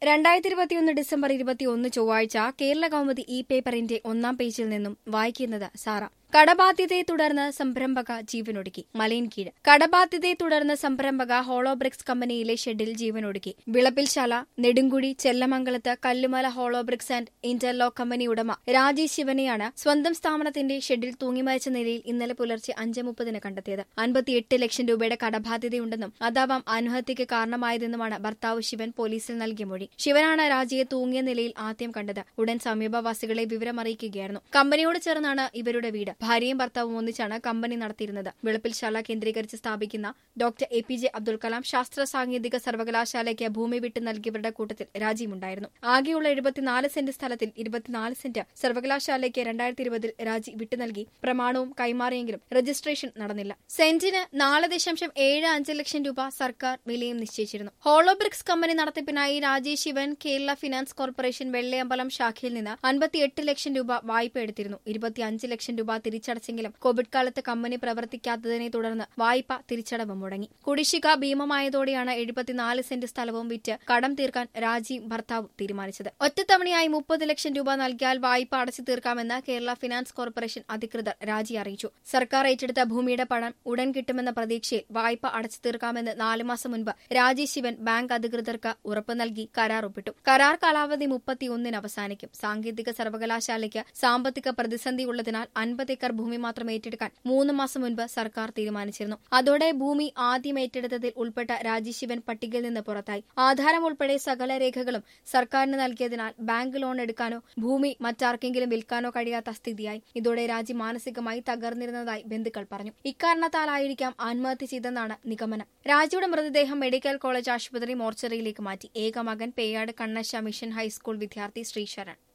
രണ്ടായിരത്തി ഇരുപത്തിയൊന്ന് ഡിസംബർ ഇരുപത്തിയൊന്ന് ചൊവ്വാഴ്ച കേരള കൗമുദി ഇ പേപ്പറിന്റെ ഒന്നാം പേജിൽ നിന്നും വായിക്കുന്നത് സാറ കടബാധ്യതയെ തുടർന്ന് സംരംഭക ജീവനൊടുക്കി മലയൻകീഴ് കടബാധ്യതയെ തുടർന്ന് സംരംഭക ഹോളോബ്രിക്സ് കമ്പനിയിലെ ഷെഡിൽ ജീവനൊടുക്കി വിളപ്പിൽശാല നെടുങ്കുഴി ചെല്ലമംഗലത്ത് Kallumala hollow bricks and interlock company ഉടമ രാജേഷ് ശിവനെയാണ് സ്വന്തം സ്ഥാപനത്തിന്റെ ഷെഡിൽ തൂങ്ങിമരിച്ച നിലയിൽ ഇന്നലെ പുലർച്ചെ അഞ്ച് മുപ്പതിന് കണ്ടെത്തിയത് അൻപത്തിയെട്ട് ലക്ഷം രൂപയുടെ കടബാധ്യതയുണ്ടെന്നും അതാവാം ആത്മഹത്യയ്ക്ക് കാരണമായതെന്നുമാണ് ഭർത്താവ് ശിവൻ പോലീസിൽ നൽകിയ മൊഴി ശിവനാണ് രാജിയെ തൂങ്ങിയ നിലയിൽ ആദ്യം കണ്ടത് ഉടൻ സമീപവാസികളെ വിവരമറിയിക്കുകയായിരുന്നു കമ്പനിയോട് ചേർന്നാണ് ഇവരുടെ വീട് ഭാര്യയും ഭർത്താവും ഒന്നിച്ചാണ് കമ്പനി നടത്തിയിരുന്നത് വെളുപ്പിൽശാല കേന്ദ്രീകരിച്ച് സ്ഥാപിക്കുന്ന doctor A P J Abdul Kalam ശാസ്ത്ര സാങ്കേതിക സർവകലാശാലയ്ക്ക് ഭൂമി വിട്ടു നൽകിയവരുടെ കൂട്ടത്തിൽ രാജിയുമുണ്ടായിരുന്നു ആകെയുള്ള എഴുപത്തിനാല് സെന്റ് സ്ഥലത്തിൽ ഇരുപത്തിനാല് സെന്റ് സർവകലാശാലയ്ക്ക് രണ്ടായിരത്തി ഇരുപതിൽ രാജി വിട്ടു നൽകി പ്രമാണവും കൈമാറിയെങ്കിലും രജിസ്ട്രേഷൻ നടന്നില്ല സെന്റിന് നാല് ദശാംശം ഏഴ് അഞ്ച് ലക്ഷം രൂപ സർക്കാർ വിലയും നിശ്ചയിച്ചിരുന്നു ഹോളോബ്രിക്സ് കമ്പനി നടത്തിപ്പിനായി രാജേഷ് ശിവൻ കേരള ഫിനാൻസ് കോർപ്പറേഷൻ വെള്ളയമ്പലം ശാഖയിൽ നിന്ന് അൻപത്തിയെട്ട് ലക്ഷം രൂപ വായ്പ എടുത്തിരുന്നു ഇരുപത്തിയഞ്ച് ലക്ഷം രൂപ തിരിച്ചടച്ചെങ്കിലും കോവിഡ് കാലത്ത് കമ്പനി പ്രവർത്തിക്കാത്തതിനെ തുടർന്ന് വായ്പ തിരിച്ചടവ് മുടങ്ങി കുടിശ്ശിക ഭീമമായതോടെയാണ് എഴുപത്തിനാല് സെന്റ് സ്ഥലവും വിറ്റ് കടം തീർക്കാൻ രാജിയും ഭർത്താവും തീരുമാനിച്ചത് ഒറ്റത്തവണയായി മുപ്പത് ലക്ഷം രൂപ നൽകിയാൽ വായ്പ അടച്ചു തീർക്കാമെന്ന് കേരള ഫിനാൻസ് കോർപ്പറേഷൻ അധികൃതർ രാജി അറിയിച്ചു സർക്കാർ ഏറ്റെടുത്ത ഭൂമിയുടെ പണം ഉടൻ കിട്ടുമെന്ന പ്രതീക്ഷയിൽ വായ്പ അടച്ചു തീർക്കാമെന്ന് നാലു മാസം മുൻപ് രാജി ശിവൻ ബാങ്ക് അധികൃതർക്ക് ഉറപ്പ് നൽകി കരാർ ഒപ്പിട്ടു കരാർ കാലാവധി മുപ്പത്തിയൊന്നിന് അവസാനിക്കും സാങ്കേതിക സർവകലാശാലയ്ക്ക് സാമ്പത്തിക പ്രതിസന്ധി ഉള്ളതിനാൽ അൻപത് ഏക്കർ ഭൂമി മാത്രം ഏറ്റെടുക്കാൻ മൂന്ന് മാസം മുൻപ് സർക്കാർ തീരുമാനിച്ചിരുന്നു അതോടെ ഭൂമി ആദ്യം ഏറ്റെടുത്തതിൽ ഉൾപ്പെട്ട രാജീശിവൻ പട്ടികയിൽ നിന്ന് പുറത്തായി ആധാരം ഉൾപ്പെടെ സകല രേഖകളും സർക്കാരിന് നൽകിയതിനാൽ ബാങ്ക് ലോൺ എടുക്കാനോ ഭൂമി മറ്റാർക്കെങ്കിലും വിൽക്കാനോ കഴിയാത്ത സ്ഥിതിയായി ഇതോടെ രാജി മാനസികമായി തകർന്നിരുന്നതായി ബന്ധുക്കൾ പറഞ്ഞു ഇക്കാരണത്താലായിരിക്കാം ആത്മഹത്യ ചെയ്തെന്നാണ് നിഗമനം രാജിയുടെ മൃതദേഹം മെഡിക്കൽ കോളേജ് ആശുപത്രി മോർച്ചറിയിലേക്ക് മാറ്റി ഏക മകൻ പേയാട് കണ്ണശ മിഷൻ ഹൈസ്കൂൾ വിദ്യാർത്ഥി ശ്രീശരൺ